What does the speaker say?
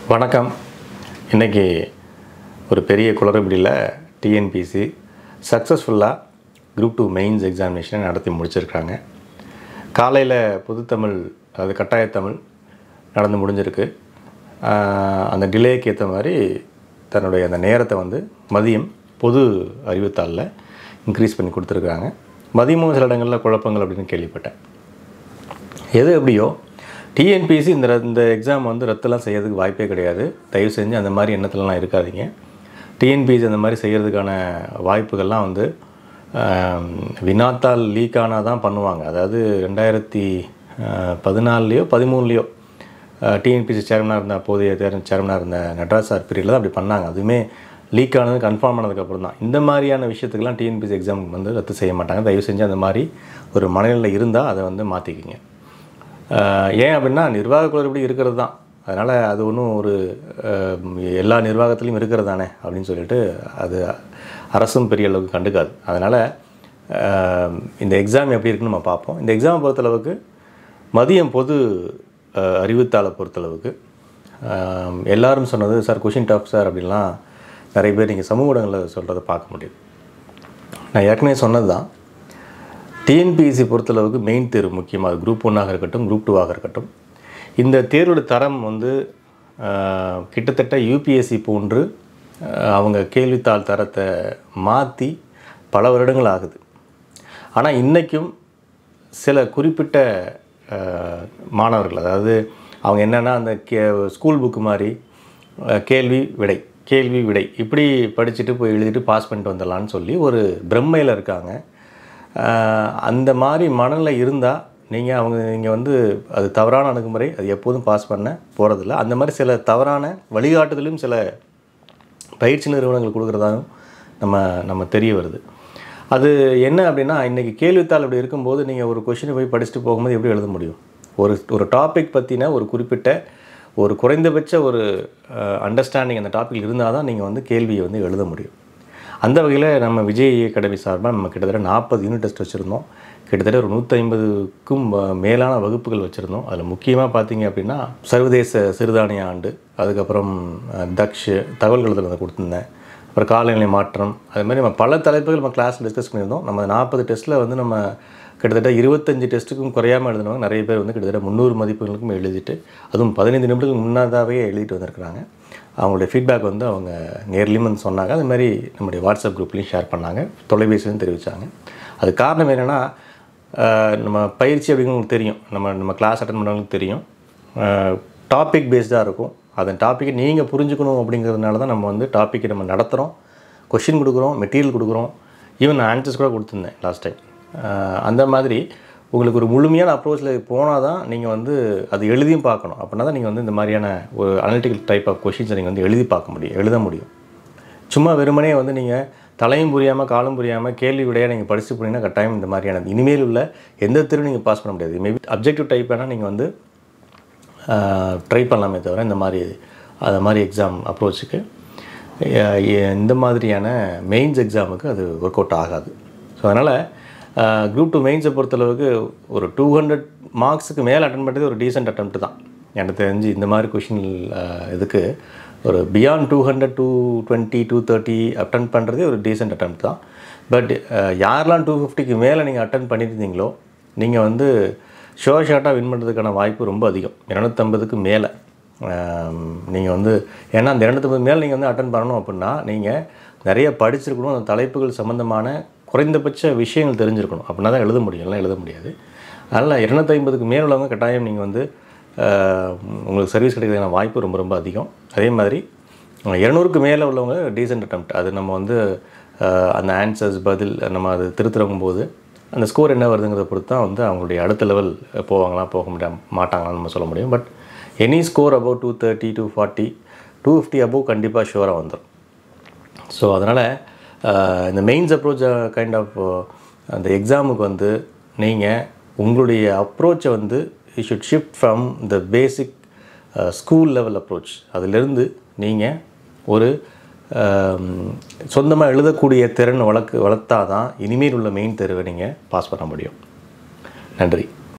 வணக்கம் இன்றைக்கி ஒரு பெரிய குளறுபடியில் டிஎன்பிசி சக்ஸஸ்ஃபுல்லாக குரூப் டூ மெயின்ஸ் எக்ஸாமினேஷனை நடத்தி முடிச்சிருக்காங்க காலையில் பொதுத்தமிழ் அதாவது கட்டாயத்தமிழ் நடந்து முடிஞ்சிருக்கு ஆஹ் அந்த டிலேக்கு ஏற்ற மாதிரி தன்னுடைய அந்த நேரத்தை வந்து மதியம் பொது அறிவுத்தாளில் இன்க்ரீஸ் பண்ணி கொடுத்துருக்காங்க மதியமும் சில இடங்களில் குழப்பங்கள் அப்படின்னு கேள்விப்பட்டேன் எது எப்படியோ டிஎன்பிசி இந்த ர- இந்த எக்ஸாம் வந்து ரத்தெல்லாம் செய்யறதுக்கு வாய்ப்பே கிடையாது தயவு செஞ்சு அந்த மாதிரி எண்ணத்துலலாம் இருக்காதீங்க டிஎன்பிசி அந்த மாதிரி செய்கிறதுக்கான வாய்ப்புகள்லாம் வந்து ஆம், வினாத்தாள் லீக் ஆனால் தான் பண்ணுவாங்க அதாவது ரெண்டாயிரத்தி பதினாலுலேயோ பதிமூணுலேயோ டிஎன்பிசி சேர்மனாக இருந்த அப்போதைய தேர் சேர்மனாக இருந்த நட்ராஜ் சார் பீரியடில் தான் அப்படி பண்ணாங்க அதுவுமே லீக் ஆனது கன்ஃபார்ம் ஆனதுக்கப்புறம் தான் இந்த மாதிரியான விஷயத்துக்கெல்லாம் டிஎன்பிசி எக்ஸாம் வந்து ரத்து செய்ய மாட்டாங்க தயவு செஞ்சு அந்த மாதிரி ஒரு மனநிலை இருந்தால் அதை வந்து மாற்றிக்கிங்க ஆஹ் ஏன் அப்படின்னா நிர்வாக குளறுபடி இருக்கிறது தான் அதனால் அது ஒன்றும் ஒரு ஆஹ் எல்லா நிர்வாகத்துலேயும் இருக்கிறது தானே அப்படின்னு சொல்லிட்டு அது அரசும் பெரிய அளவுக்கு கண்டுக்காது அதனால் இந்த எக்ஸாம் எப்படி இருக்குன்னு நம்ம பார்ப்போம் இந்த எக்ஸாமை பொறுத்தளவுக்கு மதியம் பொது ஆஹ் அறிவுத்தாளை பொறுத்தளவுக்கு ஆஹ் எல்லாரும் சொன்னது சார் கொஷின் டாப் சார் அப்படின்லாம் நிறைய பேர் நீங்கள் சமூக ஊடகங்களில் சொல்கிறத பார்க்க முடியுது நான் ஏற்கனவே சொன்னது தான் டிஎன்பிஎஸ்சி பொறுத்தளவுக்கு மெயின் தேர்வு முக்கியமாக அது குரூப் ஒன்னாக இருக்கட்டும் குரூப் டூவாக இருக்கட்டும் இந்த தேர்வோட தரம் வந்து ஆஹ், கிட்டத்தட்ட யூபிஎஸ்சி போன்று ஆஹ், அவங்க கேள்வித்தாள் தரத்தை மாற்றி பல வருடங்கள் ஆகுது ஆனால் இன்றைக்கும் சில குறிப்பிட்ட ஆஹ், மாணவர்கள் அதாவது அவங்க என்னென்னா அந்த கே ஸ்கூல் புக்கு மாதிரி ஆஹ், கேள்வி விடை கேள்வி விடை இப்படி படிச்சுட்டு போய் எழுதிட்டு பாஸ் பண்ணிட்டு வந்துடலான்னு சொல்லி ஒரு பிரம்மையில் இருக்காங்க ஆஹ், அந்த மாதிரி மனநிலை இருந்தால் நீங்கள் அவங்க நீங்கள் வந்து அது தவறான அணுகுமுறை அது எப்போதும் பாஸ் பண்ண போகிறதில்ல அந்த மாதிரி சில தவறான வழிகாட்டுதலும் சில பயிற்சி நிறுவனங்கள் கொடுக்குறதாகவும் நம்ம நம்ம தெரிய வருது அது என்ன அப்படின்னா இன்றைக்கி கேள்வித்தாள் இப்படி இருக்கும்போது நீங்கள் ஒரு கொஷினை போய் படிச்சுட்டு போகும்போது எப்படி எழுத முடியும் ஒரு ஒரு டாபிக் பற்றின ஒரு குறிப்பிட்ட ஒரு குறைந்தபட்ச ஒரு அண்டர்ஸ்டாண்டிங் அந்த டாபிக் இருந்தால் தான் நீங்கள் வந்து கேள்வியை வந்து எழுத முடியும் அந்த வகையில் நம்ம விஜய் அகாடமி சார்பாக நம்ம கிட்டத்தட்ட நாற்பது யூனிட் டெஸ்ட் வச்சுருந்தோம் கிட்டத்தட்ட ஒரு நூற்றி ஐம்பதுக்கும் மேலான வகுப்புகள் வச்சுருந்தோம் அதில் முக்கியமாக பார்த்தீங்க அப்படின்னா சர்வதேச சிறுதானிய ஆண்டு அதுக்கப்புறம் அஹ், தக்ஷ் தகவல்கள் வந்து கொடுத்துருந்தேன் அப்புறம் காலநிலை மாற்றம் அது மாதிரி நம்ம பல தலைப்புகள் நம்ம கிளாஸ் டிஸ்கஸ் பண்ணியிருந்தோம் நம்ம நாற்பது டெஸ்ட்டில் வந்து நம்ம கிட்டத்தட்ட இருபத்தஞ்சு டெஸ்ட்டுக்கும் குறையாமல் எழுதினவங்க நிறைய பேர் வந்து கிட்டத்தட்ட முந்நூறு மதிப்பெண்களுக்கும் எழுதிட்டு அதுவும் பதினைந்து நிமிடங்களுக்கு முன்னதாகவே எழுதிட்டு வந்திருக்கிறாங்க அவங்களுடைய ஃபீட்பேக் வந்து அவங்க நேர்லேயும் வந்து சொன்னாங்க அது மாதிரி நம்முடைய வாட்ஸ்அப் குரூப்லேயும் ஷேர் பண்ணாங்க தொலைபேசியிலும் தெரிவித்தாங்க அது காரணம் என்னென்னா நம்ம பயிற்சி அப்படிங்கிறது தெரியும் நம்ம நம்ம கிளாஸ் அட்டன் பண்ணுறவங்களுக்கு தெரியும் டாபிக் பேஸ்டாக இருக்கும் அதன் டாப்பிக்கை நீங்கள் புரிஞ்சுக்கணும் அப்படிங்கிறதுனால தான் நம்ம வந்து டாப்பிக்கை நம்ம நடத்துகிறோம் கொஷின் கொடுக்குறோம் மெட்டீரியல் கொடுக்குறோம் ஈவன் ஆன்சர்ஸ் கூட கொடுத்துருந்தேன் லாஸ்ட் டைம் அந்த மாதிரி உங்களுக்கு ஒரு முழுமையான அப்ரோச்சில் போனால் தான் நீங்கள் வந்து அது எழுதியும் பார்க்கணும் அப்படின்னா தான் நீங்கள் வந்து இந்த மாதிரியான ஒரு அனலிட்டிக்கல் டைப் ஆஃப் கொஷின்ஸை நீங்கள் வந்து எழுதி பார்க்க முடியும் எழுத முடியும் சும்மா வெறுமனே வந்து நீங்கள் தலையும் புரியாமல் காலும் புரியாமல் கேள்வி விடையாக நீங்கள் படிச்சு போனீங்கன்னா கட்டாயம் இந்த மாதிரியான இனிமேல் உள்ள எந்த தேர்வும் நீங்கள் பாஸ் பண்ண முடியாது மேபி அப்ஜெக்டிவ் டைப் வேணால் நீங்கள் வந்து ட்ரை பண்ணலாமே தவிர இந்த மாதிரி அது மாதிரி எக்ஸாம் அப்ரோச்சுக்கு இந்த மாதிரியான மெயின்ஸ் எக்ஸாமுக்கு அது ஒர்க் அவுட் ஆகாது ஸோ அதனால் குரூப் டூ மெயின்ஸை பொறுத்தளவுக்கு ஒரு டூ ஹண்ட்ரட் மார்க்ஸுக்கு மேலே அட்டன் பண்ணுறது ஒரு டீசென்ட் attempt தான் எனக்கு தெரிஞ்சு இந்த மாதிரி கொஷின் இதுக்கு ஒரு beyond two hundred two twenty two thirty attend பண்ணுறதே ஒரு டீசென்ட் attempt தான் பட் யாரெல்லாம் டூ ஃபிஃப்டிக்கு மேலே நீங்கள் அட்டன் பண்ணியிருந்தீங்களோ நீங்கள் வந்து ஷோ ஷார்ட்டாக வின் பண்ணுறதுக்கான வாய்ப்பு ரொம்ப அதிகம் இரநூத்தம்பதுக்கு மேலே நீங்கள் வந்து ஏன்னா அந்த இரநூத்தம்பது மேலே நீங்கள் வந்து அட்டன் பண்ணணும் அப்படின்னா நீங்கள் நிறைய படிச்சிருக்கணும் அந்த தலைப்புகள் சம்மந்தமான குறைந்தபட்ச விஷயங்கள் தெரிஞ்சிருக்கணும் அப்படின்னா தான் எழுத முடியும் எல்லாம் எழுத முடியாது அதனால் இரநூத்தி ஐம்பதுக்கு மேல் உள்ளவங்க கட்டாயம் நீங்கள் வந்து ஆஹ், உங்களுக்கு சர்வீஸ் கிடைக்கிறதுக்கான வாய்ப்பு ரொம்ப ரொம்ப அதிகம் அதே மாதிரி இரநூறுக்கு மேலே உள்ளவங்க டீசென்ட் attempt அது நம்ம வந்து ஆஹ், அந்த ஆன்சர்ஸ் பதில் நம்ம அது திருத்துறவும் போது அந்த ஸ்கோர் என்ன வருதுங்கிறத பொறுத்து தான் வந்து அவங்களுடைய அடுத்த லெவல் போவாங்களா போக முடியா மாட்டாங்களான்னு நம்ம சொல்ல முடியும் but any score above two thirty two forty two fifty above கண்டிப்பாக ஷுவராக வந்துடும் ஸோ அதனால் இந்த மெயின்ஸ் அப்ரோச் கைண்ட் ஆஃப் அந்த எக்ஸாமுக்கு வந்து நீங்கள் உங்களுடைய அப்ரோச்சை வந்து you should shift from the basic school level approach அதிலிருந்து நீங்கள் ஒரு சொந்தமாக எழுதக்கூடிய திறன் வளர்க்கு வளர்த்தா தான் இனிமேல் உள்ள மெயின் தேர்வை நீங்கள் பாஸ் பண்ண முடியும் நன்றி